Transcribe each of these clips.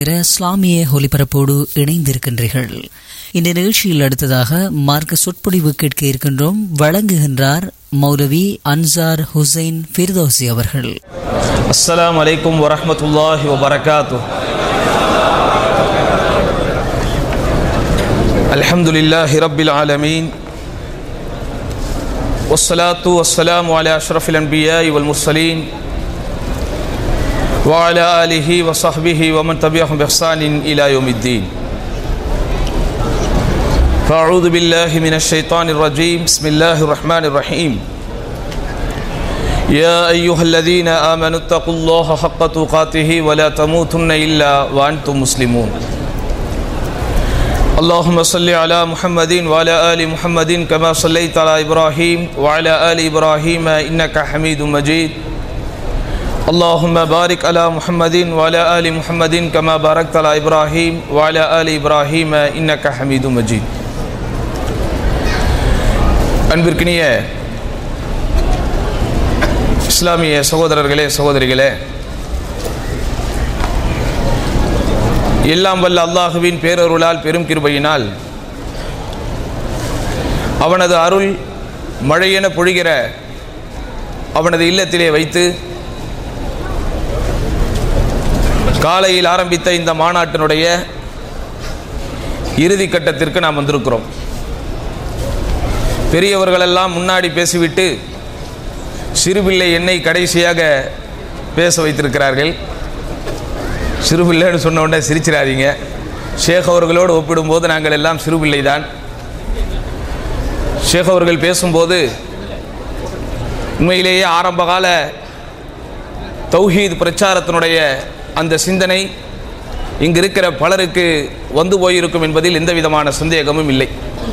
இஸ்லாமிய ஒலிபரப்போடு இணைந்திருக்கின்றீர்கள் இந்த நிகழ்ச்சியில் அடுத்ததாக மார்க்க சொற்பொழிவு கேட்க இருக்கின்றோம் வழங்குகின்றார் மௌலவி அன்சார் ஹுசைன் ஃபிர்தோசி அவர்கள் السلام عليكم ورحمة الله وبركاته الحمد لله رب العالمين والصلاة والسلام على أشرف الأنبياء والمرسلين وعلى آله وصحبه ومن تبعهم بإحسان إلى يوم الدين فأعوذ بالله من الشيطان الرجيم بسم الله الرحمن الرحيم يا أيها الذين آمنوا اتقوا الله حق تقاته ولا تموتن إلا وأنتم مسلمون اللهم صل على محمد وعلى آل محمد كما صليت على إبراهيم وعلى آل إبراهيم إنك حميد مجيد اللهم بارك على محمد وعلى آل محمد كما باركت على إبراهيم وعلى آل إبراهيم إنك حميد مجيد அன்பிற்கினிய இஸ்லாமிய சகோதரர்களே சகோதரிகளே எல்லாம் வல்ல அல்லாஹுவின் பேரருளால் பெரும் கிருபையினால் அவனது அருள் மழையென பொழிகிற அவனது இல்லத்திலே வைத்து காலையில் ஆரம்பித்த இந்த மாநாட்டினுடைய இறுதி கட்டத்திற்கு நாம் வந்திருக்கிறோம் பெரியவர்களெல்லாம் முன்னாடி பேசிவிட்டு சிறுபிள்ளை என்னை கடைசியாக பேச வைத்திருக்கிறார்கள் சிறுபிள்ளைன்னு சொன்ன உடனே சிரிச்சிடாதீங்க ஷேக் அவர்களோடு ஒப்பிடும்போது நாங்கள் எல்லாம் சிறுபிள்ளை தான் ஷேக் அவர்கள் பேசும்போது உண்மையிலேயே ஆரம்பகால தௌஹீத் பிரச்சாரத்தினுடைய அந்த சிந்தனை இங்கு இருக்கிற பலருக்கு வந்து போயிருக்கும் என்பதில் எந்த விதமான சந்தேகமும் இல்லை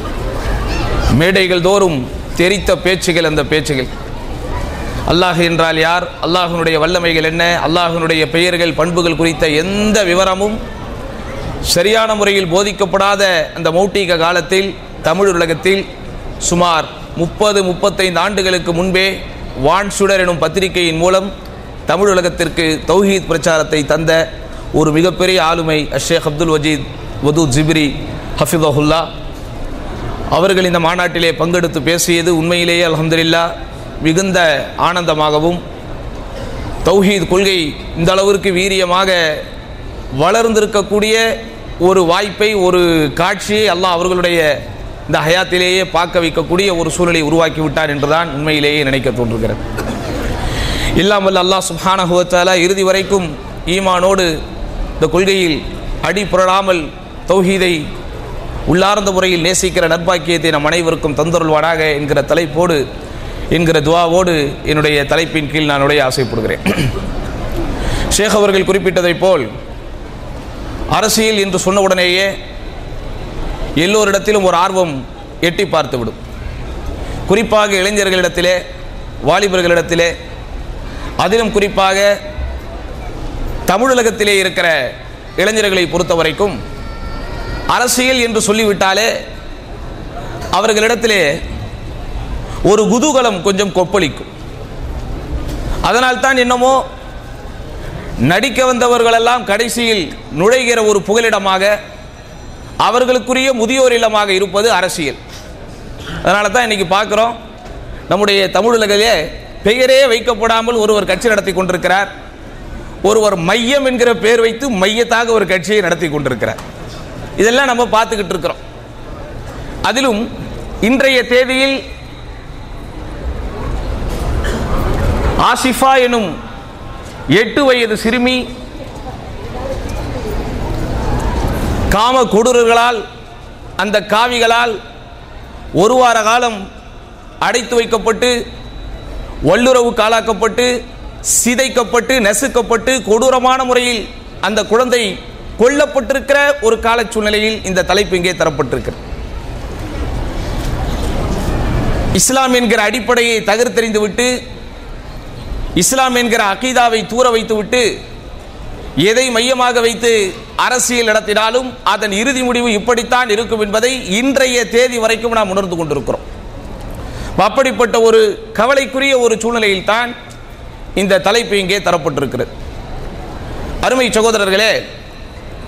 மேடைகள் தோறும் தெரித்த பேச்சுகள் அந்த பேச்சுகள் அல்லாஹ் என்றால் யார் அல்லாஹனுடைய வல்லமைகள் என்ன அல்லாஹனுடைய பெயர்கள் பண்புகள் குறித்த எந்த விவரமும் சரியான முறையில் போதிக்கப்படாத அந்த மௌட்டிக காலத்தில் தமிழ் உலகத்தில் சுமார் முப்பது முப்பத்தைந்து ஆண்டுகளுக்கு முன்பே வான் சுடர் எனும் பத்திரிகையின் மூலம் தமிழ் உலகத்திற்கு தௌஹீத் பிரச்சாரத்தை தந்த ஒரு மிகப்பெரிய ஆளுமை அஷேக் அப்துல் வஜீத் வதூ ஜிப்ரி ஹஃபிதஹுல்லா அவர்கள் இந்த மாநாட்டிலே பங்கெடுத்து பேசியது உண்மையிலேயே அலமதுல்லா மிகுந்த ஆனந்தமாகவும் தௌஹீத் கொள்கை இந்த அளவிற்கு வீரியமாக வளர்ந்திருக்கக்கூடிய ஒரு வாய்ப்பை ஒரு காட்சியை அல்லாஹ் அவர்களுடைய இந்த ஹயாத்திலேயே பார்க்க வைக்கக்கூடிய ஒரு சூழலை உருவாக்கி விட்டார் என்றுதான் உண்மையிலேயே நினைக்க தோன்றுகிறது இல்லாமல் அல்லாஹ் சுஹானஹுவத்தாலா இறுதி வரைக்கும் ஈமானோடு இந்த கொள்கையில் அடி புரளாமல் தௌஹீதை உள்ளார்ந்த முறையில் நேசிக்கிற நற்பாக்கியத்தை நம் அனைவருக்கும் தந்தருள்வானாக என்கிற தலைப்போடு என்கிற துவாவோடு என்னுடைய தலைப்பின் கீழ் நான் உடைய ஆசைப்படுகிறேன் ஷேக் அவர்கள் குறிப்பிட்டதைப் போல் அரசியல் என்று சொன்ன உடனேயே எல்லோரிடத்திலும் ஒரு ஆர்வம் எட்டி பார்த்துவிடும் குறிப்பாக இளைஞர்களிடத்திலே வாலிபர்களிடத்திலே அதிலும் குறிப்பாக தமிழகத்திலே இருக்கிற இளைஞர்களை பொறுத்த வரைக்கும் அரசியல் என்று சொல்லிவிட்டாலே அவர்களிடத்திலே ஒரு குதூகலம் கொஞ்சம் கொப்பளிக்கும் அதனால்தான் என்னமோ நடிக்க வந்தவர்களெல்லாம் கடைசியில் நுழைகிற ஒரு புகலிடமாக அவர்களுக்குரிய முதியோர் இல்லமாக இருப்பது அரசியல் அதனால தான் இன்னைக்கு பார்க்குறோம் நம்முடைய தமிழகத்திலே பெயரே வைக்கப்படாமல் ஒருவர் கட்சி நடத்தி கொண்டிருக்கிறார் ஒருவர் மையம் என்கிற பெயர் வைத்து மையத்தாக ஒரு கட்சியை நடத்தி கொண்டிருக்கிறார் இதெல்லாம் நம்ம பார்த்துக்கிட்டு இருக்கிறோம் அதிலும் இன்றைய தேதியில் ஆசிஃபா எனும் எட்டு வயது சிறுமி காம கொடூரர்களால் அந்த காவிகளால் ஒரு வார காலம் அடைத்து வைக்கப்பட்டு வல்லுறவு காலாக்கப்பட்டு சிதைக்கப்பட்டு நெசுக்கப்பட்டு கொடூரமான முறையில் அந்த குழந்தை கொல்லப்பட்டிருக்கிற ஒரு கால சூழ்நிலையில் இந்த தலைப்பு இங்கே தரப்பட்டிருக்கிறது இஸ்லாம் என்கிற அடிப்படையை தகர்த்தெறிந்து விட்டு இஸ்லாம் என்கிற அகீதாவை தூர வைத்துவிட்டு எதை மையமாக வைத்து அரசியல் நடத்தினாலும் அதன் இறுதி முடிவு இப்படித்தான் இருக்கும் என்பதை இன்றைய தேதி வரைக்கும் நாம் உணர்ந்து கொண்டிருக்கிறோம் அப்படிப்பட்ட ஒரு கவலைக்குரிய ஒரு சூழ்நிலையில் தான் இந்த தலைப்பு இங்கே தரப்பட்டிருக்கிறது அருமை சகோதரர்களே